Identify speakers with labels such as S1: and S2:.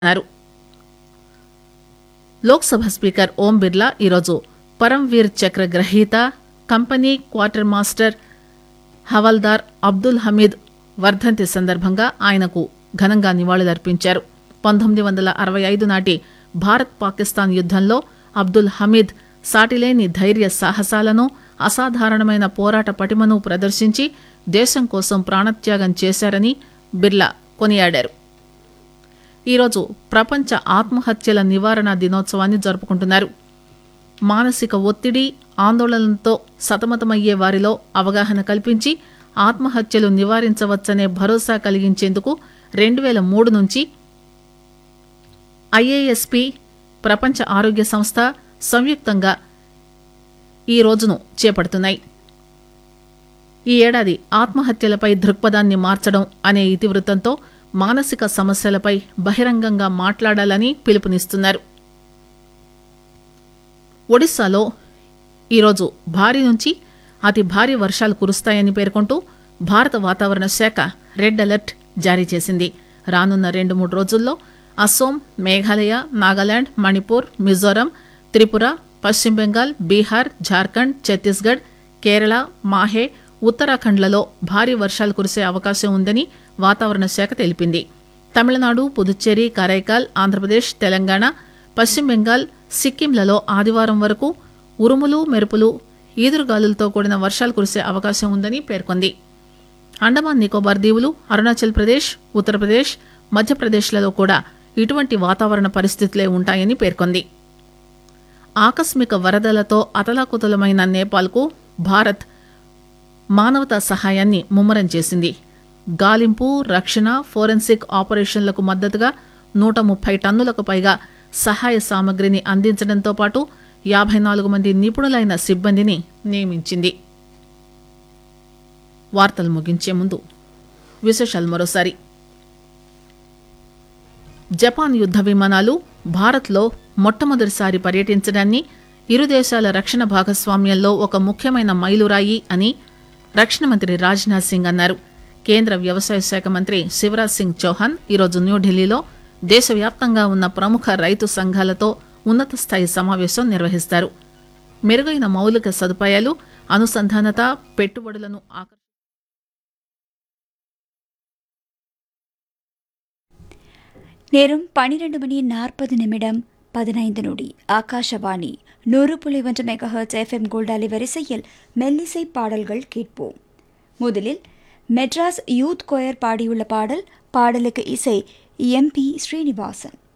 S1: అన్నారు లోక్సభ స్పీకర్ ఓం బిర్లా ఈరోజు పరంవీర్ చక్ర గ్రహీత company quarter master Havildar Abdul Hamid వర్ధంతి సందర్భంగా ఆయనకు ఘనంగా నివాళులర్పించారు పంతొమ్మిది వందల అరవై ఐదు నాటి భారత్ పాకిస్తాన్ యుద్దంలో అబ్దుల్ హమీద్ సాటిలేని ధైర్య సాహసాలను అసాధారణమైన పోరాట పటిమను ప్రదర్శించి దేశం కోసం ప్రాణత్యాగం చేశారని బిర్లా కొనియాడారు ఈరోజు ప్రపంచ ఆత్మహత్యల నివారణ దినోత్సవాన్ని జరుపుకుంటున్నారు మానసిక ఒత్తిడి ఆందోళనలతో సతమతమయ్యే వారిలో అవగాహన కల్పించి ఆత్మహత్యలు నివారించవచ్చనే భరోసా కలిగించేందుకు రెండు వేల మూడు నుంచి ఐఏఎస్పి ప్రపంచ ఆరోగ్య సంస్థ సంయుక్తంగా ఈ రోజును చేపడుతున్నాయి ఈ ఏడాది ఆత్మహత్యలపై దృక్పథాన్ని మార్చడం అనే ఇతివృత్తంతో మానసిక సమస్యలపై బహిరంగంగా మాట్లాడాలని పిలుపునిస్తున్నారు ఒడిశాలో ఈరోజు భారీ నుంచి అతి భారీ వర్షాలు కురుస్తాయని పేర్కొంటూ భారత వాతావరణ శాఖ రెడ్ అలర్ట్ జారీ చేసింది రానున్న రెండు మూడు రోజుల్లో అస్సోం మేఘాలయ నాగాలాండ్ మణిపూర్ మిజోరం త్రిపుర పశ్చిమ బెంగాల్ బీహార్ జార్ఖండ్ ఛత్తీస్గఢ్ కేరళ మాహే ఉత్తరాఖండ్లలో భారీ వర్షాలు కురిసే అవకాశం ఉందని వాతావరణ శాఖ తెలిపింది తమిళనాడు పుదుచ్చేరి కరైకాల్ ఆంధ్రప్రదేశ్ తెలంగాణ పశ్చిమ బెంగాల్ సిక్కింలలో ఆదివారం వరకు ఉరుములు మెరుపులు ఈదురుగాలులతో కూడిన వర్షాలు కురిసే అవకాశం ఉందని పేర్కొంది అండమాన్ నికోబార్ దీవులు అరుణాచల్ ప్రదేశ్ ఉత్తరప్రదేశ్ మధ్యప్రదేశ్లలో కూడా ఇటువంటి వాతావరణ పరిస్థితులే ఉంటాయని పేర్కొంది ఆకస్మిక వరదలతో అతలాకుతలమైన నేపాల్కు భారత్ మానవతా సహాయాన్ని ముమ్మరం చేసింది గాలింపు రక్షణ ఫోరెన్సిక్ ఆపరేషన్లకు మద్దతుగా నూట ముప్పై టన్నులకు పైగా సహాయ సామగ్రిని అందించడంతో పాటు యాభై నాలుగు మంది నిపుణులైన సిబ్బందిని నియమించింది వార్తలు ముగించే ముందు విశేషాలు మరోసారి జపాన్ యుద్ద విమానాలు భారత్లో మొట్టమొదటిసారి పర్యటించడాన్ని ఇరు దేశాల రక్షణ భాగస్వామ్యంలో ఒక ముఖ్యమైన మైలురాయి అని రక్షణ మంత్రి రాజ్నాథ్ సింగ్ అన్నారు కేంద్ర వ్యవసాయ శాఖ మంత్రి శివరాజ్ సింగ్ చౌహాన్ ఈరోజు న్యూఢిల్లీలో దేశవ్యాప్తంగా ఉన్న ప్రముఖ రైతు సంఘాలతో ఉన్నత స్థాయి సమావేశం నిర్వహిస్తారు మెరుగైన మౌలిక సదుపాయాలు అనుసంధానత పెట్టుబడులను ఆకర్షి
S2: நேரம் பனிரெண்டு மணி நாற்பது நிமிடம் பதினைந்து நொடி ஆகாஷவாணி நூறு புள்ளி ஒன்று மெகாஹர்ட்ஸ் எஃப்எம் கோல்ட் அலைவரிசையில் மெல்லிசை பாடல்கள் கேட்போம் முதலில் மெட்ராஸ் யூத் கொயர் பாடியுள்ள பாடல் பாடலுக்கு இசை எம்பி ஸ்ரீனிவாசன்